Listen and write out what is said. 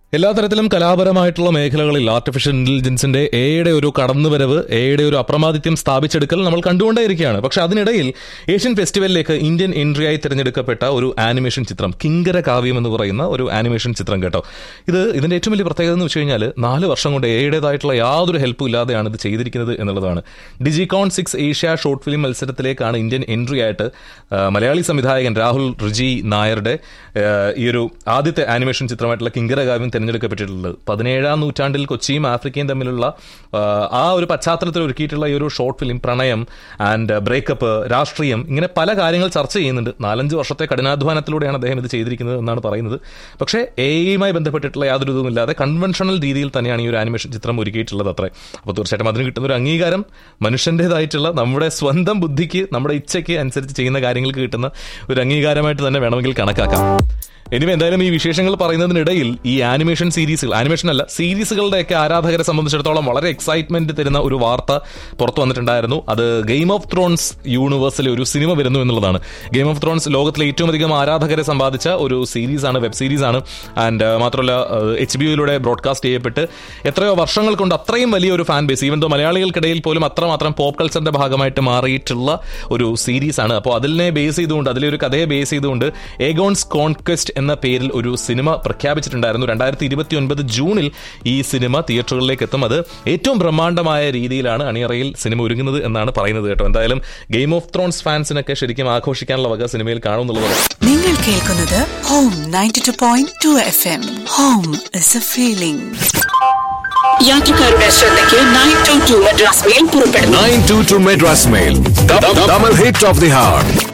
എല്ലാ തരത്തിലും കലാപരമായിട്ടുള്ള മേഖലകളിൽ ആർട്ടിഫിഷ്യൽ ഇന്റലിജൻസിന്റെ എയുടെ ഒരു കടന്നുവരവ് എയുടെ ഒരു അപ്രമാദിത്യം സ്ഥാപിച്ചെടുക്കൽ നമ്മൾ കണ്ടുകൊണ്ടേയിരിക്കുകയാണ് പക്ഷെ അതിനിടയിൽ ഏഷ്യൻ ഫെസ്റ്റിവലിലേക്ക് ഇന്ത്യൻ എൻട്രിയായി തിരഞ്ഞെടുക്കപ്പെട്ട ഒരു ആനിമേഷൻ ചിത്രം കിങ്കര കാവ്യം എന്ന് പറയുന്ന ഒരു ആനിമേഷൻ ചിത്രം കേട്ടോ ഇത് ഇതിന്റെ ഏറ്റവും വലിയ പ്രത്യേകത എന്ന് വെച്ച് കഴിഞ്ഞാൽ നാല് വർഷം കൊണ്ട് എയുടേതായിട്ടുള്ള യാതൊരു ഹെൽപ്പും ഇല്ലാതെയാണ് ഇത് ചെയ്തിരിക്കുന്നത് എന്നുള്ളതാണ് Digicon six Asia short film മത്സരത്തിലേക്കാണ് ഇന്ത്യൻ എൻട്രി ആയിട്ട് ആ, മലയാളി സംവിധായകൻ രാഹുൽ റിജി നായരുടെ ആ, ഈ ഒരു ആദ്യത്തെ ആനിമേഷൻ ചിത്രമായിട്ടുള്ള കിങ്കര കാവ്യം തിരഞ്ഞെടുക്കപ്പെട്ടിട്ടുള്ളത് പതിനേഴാം നൂറ്റാണ്ടിൽ കൊച്ചിയും ആഫ്രിക്കയും തമ്മിലുള്ള ആ, ആ ഒരു പശ്ചാത്തലത്തിൽ ഒരുക്കിയിട്ടുള്ള ഈ ഒരു ഷോർട്ട് ഫിലിം പ്രണയം ആൻഡ് ബ്രേക്കപ്പ് രാഷ്ട്രീയം ഇങ്ങനെ പല കാര്യങ്ങൾ ചർച്ച ചെയ്യുന്നുണ്ട് നാലഞ്ച് വർഷത്തെ കഠിനാധ്വാനത്തിലൂടെയാണ് അദ്ദേഹം ഇത് ചെയ്തിരിക്കുന്നത് എന്നാണ് പറയുന്നത് പക്ഷേ എയുമായി ബന്ധപ്പെട്ടിട്ടുള്ള യാതൊരു ഇതുമില്ലാതെ കൺവെൻഷണൽ രീതിയിൽ തന്നെയാണ് ഈ ഒരു ആനിമേഷൻ ചിത്രം ഒരുക്കിയിട്ടുള്ളത് അത്രേ അപ്പോൾ തീർച്ചയായിട്ടും അതിന് കിട്ടുന്ന ഒരു അംഗീകാരം മനുഷ്യൻ്റെതായിട്ടുള്ള നമ്മുടെ സ്വന്തം ബുദ്ധിക്ക് നമ്മുടെ ഇച്ഛയ്ക്ക് അനുസരിച്ച് ചെയ്യുന്ന കാര്യങ്ങൾക്ക് കിട്ടുന്ന ഒരു അംഗീകാരമായിട്ട് തന്നെ വേണമെങ്കിൽ കണക്കാക്കാം ഇനിയും എന്തായാലും ഈ വിശേഷങ്ങൾ പറയുന്നതിനിടയിൽ ഈ ആനിമേഷൻ സീരീസുകൾ ആനിമേഷൻ അല്ല സീരീസുകളുടെയൊക്കെ ആരാധകരെ സംബന്ധിച്ചിടത്തോളം വളരെ എക്സൈറ്റ്മെന്റ് തരുന്ന ഒരു വാർത്ത പുറത്തു വന്നിട്ടുണ്ടായിരുന്നു അത് ഗെയിം ഓഫ് ത്രോൺസ് യൂണിവേഴ്സിലെ ഒരു സിനിമ വരുന്നു എന്നുള്ളതാണ് ഗെയിം ഓഫ് ത്രോൺസ് ലോകത്തിലെ ഏറ്റവും അധികം ആരാധകരെ സമ്പാദിച്ച ഒരു സീരീസ് ആണ് വെബ് സീരീസ് ആണ് ആൻഡ് മാത്രമല്ല എച്ച് ബി ഒയിലൂടെ ബ്രോഡ്കാസ്റ്റ് ചെയ്യപ്പെട്ട് എത്രയോ വർഷങ്ങൾ കൊണ്ട് അത്രയും വലിയ ഒരു ഫാൻ ബേസ് ഈവൻ ദോ മലയാളികൾക്കിടയിൽ പോലും അത്രമാത്രം പോപ്പ് കൾച്ചറിന്റെ ഭാഗമായിട്ട് മാറിയിട്ടുള്ള ഒരു സീരീസ് ആണ് അപ്പോൾ അതിനെ ബേസ് ചെയ്തുകൊണ്ട് അതിലെ ഒരു കഥയെ ബേസ് ചെയ്തുകൊണ്ട് ഏഗോൺസ് കോൺക്വസ്റ്റ് എന്ന പേരിൽ ഒരു സിനിമ പ്രഖ്യാപിച്ചിട്ടുണ്ടായിരുന്നു രണ്ടായിരത്തി ഇരുപത്തി ഒൻപത് ജൂണിൽ ഈ സിനിമ തിയേറ്ററുകളിലേക്ക് എത്തും അത് ഏറ്റവും ബ്രഹ്മാണ്ഡമായ രീതിയിലാണ് അണിയറയിൽ സിനിമ ഒരുങ്ങുന്നത് എന്നാണ് പറയുന്നത് കേട്ടോ എന്തായാലും ഗെയിം ഓഫ് ത്രോൺസ് ഫാൻസിനൊക്കെ ശരിക്കും ആഘോഷിക്കാനുള്ള വക സിനിമയിൽ കാണുമെന്നുള്ളത് നിങ്ങൾ കേൾക്കുന്നത് home ninety two point two F M home is a feeling യാത്രക്കാരുടെ ശ്രദ്ധയ്ക്ക് nine two two Madras mail പുറപ്പെടുന്നു 922 Madras Mail. The, the, double hit of the hour.